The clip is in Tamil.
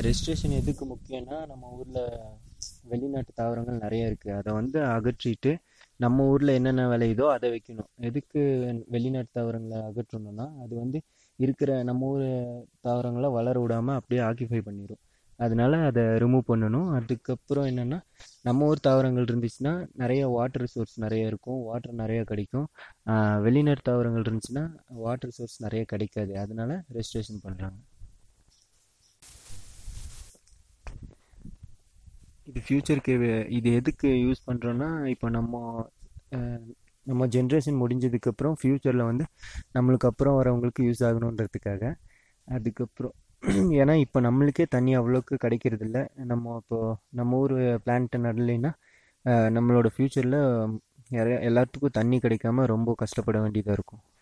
ரெஜிஸ்ட்ரேஷன் எதுக்கு முக்கியம்னா நம்ம ஊரில் வெளிநாட்டு தாவரங்கள் நிறைய இருக்குது அதை வந்து அகற்றிட்டு நம்ம ஊரில் என்னென்ன விளையுதோ அதை வைக்கணும் எதுக்கு வெளிநாட்டு தாவரங்களை அகற்றணும்னா அது வந்து இருக்கிற நம்ம ஊர் தாவரங்களை வளர விடாமல் அப்படியே ஆக்கிஃபை பண்ணிடும் அதனால அதை ரிமூவ் பண்ணணும் அதுக்கப்புறம் என்னென்னா நம்ம ஊர் தாவரங்கள் இருந்துச்சுன்னா நிறைய வாட்டர் ரிசோர்ஸ் நிறைய இருக்கும் வாட்டர் நிறைய கிடைக்கும் ஆஹ் வெளிநாட்டு தாவரங்கள் இருந்துச்சுன்னா வாட்டர் ரிசோர்ஸ் நிறைய கிடைக்காது அதனால ரெஜிஸ்ட்ரேஷன் பண்ணுறாங்க இது ஃப்யூச்சருக்கு இது எதுக்கு யூஸ் பண்ணுறோன்னா இப்போ நம்ம அஹ், நம்ம ஜென்ரேஷன் முடிஞ்சதுக்கப்புறம் ஃப்யூச்சரில் வந்து நம்மளுக்கு அப்புறம் வரவங்களுக்கு யூஸ் ஆகணுன்றதுக்காக அதுக்கப்புறம் ஏன்னா இப்போ நம்மளுக்கே தண்ணி அவ்வளோக்கு கிடைக்கிறது இல்ல நம்ம இப்போ நம்ம ஊர் பிளான்ட்டை நடலைன்னா அஹ், நம்மளோட ஃப்யூச்சரில் எல்லாத்துக்கும் தண்ணி கிடைக்காம ரொம்ப கஷ்டப்பட வேண்டியதாக இருக்கும்